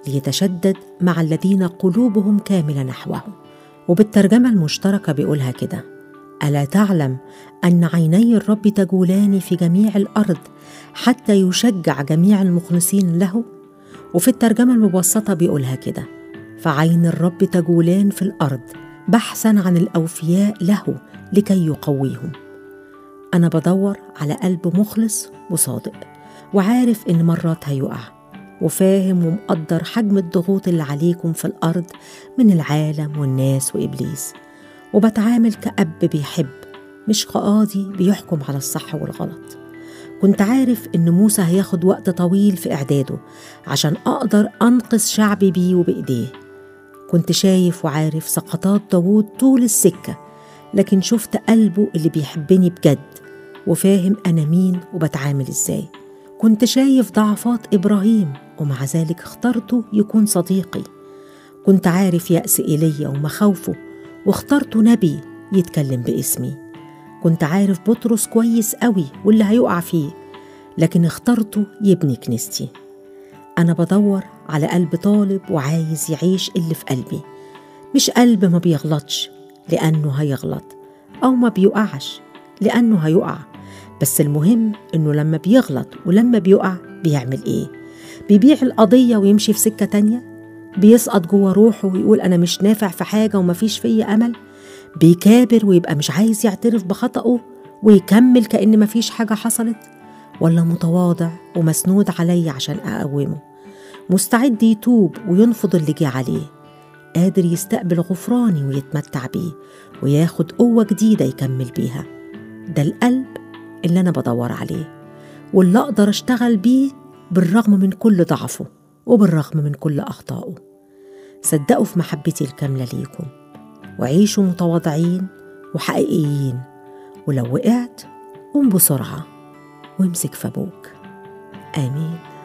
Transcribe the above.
ليتشدد مع الذين قلوبهم كاملة نحوه وبالترجمة المشتركة بيقولها كده ألا تعلم أن عيني الرب تجولان في جميع الأرض حتى يشجع جميع المخلصين له وفي الترجمة المبسطة بيقولها كده فعين الرب تجولان في الأرض بحثا عن الأوفياء له لكي يقويهم أنا بدور على قلب مخلص وصادق وعارف إن مرات هيقع وفاهم ومقدر حجم الضغوط اللي عليكم في الأرض من العالم والناس وإبليس وبتعامل كأب بيحب مش كقاضي بيحكم على الصح والغلط كنت عارف إن موسى هياخد وقت طويل في إعداده عشان أقدر أنقذ شعبي بيه وبإيديه كنت شايف وعارف سقطات داوود طول السكة لكن شفت قلبه اللي بيحبني بجد وفاهم أنا مين وبتعامل إزاي كنت شايف ضعفات إبراهيم ومع ذلك اخترته يكون صديقي كنت عارف يأس إيليا ومخاوفه واخترته نبي يتكلم باسمي كنت عارف بطرس كويس قوي واللي هيقع فيه لكن اخترته يبني كنيستي أنا بدور على قلب طالب وعايز يعيش اللي في قلبي مش قلب ما بيغلطش لأنه هيغلط أو ما بيقعش لأنه هيقع بس المهم إنه لما بيغلط ولما بيقع بيعمل إيه بيبيع القضية ويمشي في سكة تانية بيسقط جوه روحه ويقول أنا مش نافع في حاجة ومفيش فيا أمل بيكابر ويبقى مش عايز يعترف بخطأه ويكمل كأن مفيش حاجة حصلت ولا متواضع ومسنود علي عشان أقومه مستعد يتوب وينفض اللي جه عليه قادر يستقبل غفراني ويتمتع بيه وياخد قوة جديدة يكمل بيها ده القلب اللي أنا بدور عليه واللي أقدر أشتغل بيه بالرغم من كل ضعفه وبالرغم من كل أخطائه صدقوا في محبتي الكاملة ليكم وعيشوا متواضعين وحقيقيين ولو وقعت قوم بسرعة وامسك في أبوك آمين